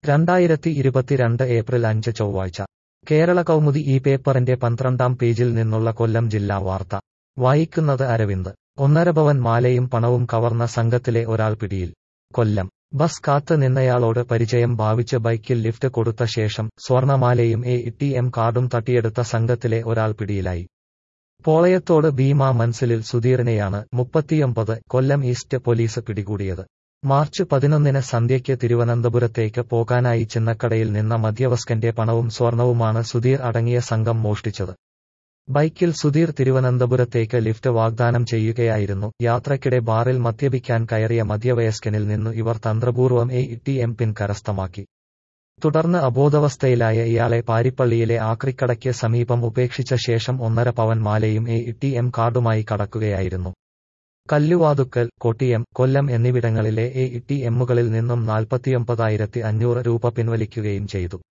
രണ്ടായിരത്തി ഇരുപത്തിരണ്ട് ഏപ്രിൽ അഞ്ച് ചൊവ്വാഴ്ച കേരള കൗമുദി ഈ പേപ്പറിന്റെ പന്ത്രണ്ടാം പേജിൽ നിന്നുള്ള കൊല്ലം ജില്ലാ വാർത്ത വായിക്കുന്നത് അരവിന്ദ് ഒന്നര പവൻ മാലയും പണവും കവർന്ന സംഘത്തിലെ ഒരാൾ പിടിയിൽ കൊല്ലം ബസ് കാത്ത് നിന്നയാളോട് പരിചയം ഭാവിച്ച് ബൈക്കിൽ ലിഫ്റ്റ് കൊടുത്ത ശേഷം സ്വർണമാലയും എ ടി എം കാർഡും തട്ടിയെടുത്ത സംഘത്തിലെ ഒരാൾ പിടിയിലായി പോളയത്തോട് ഭീമ മൻസിലിൽ സുധീറിനെയാണ് മുപ്പത്തിയൊമ്പത് കൊല്ലം ഈസ്റ്റ് പോലീസ് പിടികൂടിയത് മാർച്ച് പതിനൊന്നിന് സന്ധ്യയ്ക്ക് തിരുവനന്തപുരത്തേക്ക് പോകാനായി ചിന്നക്കടയിൽ നിന്ന മധ്യവസ്കന്റെ പണവും സ്വർണവുമാണ് സുധീർ അടങ്ങിയ സംഘം മോഷ്ടിച്ചത് ബൈക്കിൽ സുധീർ തിരുവനന്തപുരത്തേക്ക് ലിഫ്റ്റ് വാഗ്ദാനം ചെയ്യുകയായിരുന്നു യാത്രയ്ക്കിടെ ബാറിൽ മദ്യപിക്കാൻ കയറിയ മധ്യവയസ്കനിൽ നിന്നു ഇവർ തന്ത്രപൂർവ്വം എ ടി എം പിൻ കരസ്ഥമാക്കി തുടർന്ന് അബോധാവസ്ഥയിലായ ഇയാളെ പാരിപ്പള്ളിയിലെ ആക്രിക്കടയ്ക്ക് സമീപം ഉപേക്ഷിച്ച ശേഷം ഒന്നര പവൻ മാലയും എ ടി എം കാർഡുമായി കടക്കുകയായിരുന്നു കല്ലുവാതുക്കൽ കൊട്ടിയം കൊല്ലം എന്നിവിടങ്ങളിലെ എ ടി എമ്മുകളിൽ നിന്നും നാൽപ്പത്തിയൊമ്പതായിരത്തി അഞ്ഞൂറ് രൂപ പിൻവലിക്കുകയും ചെയ്തു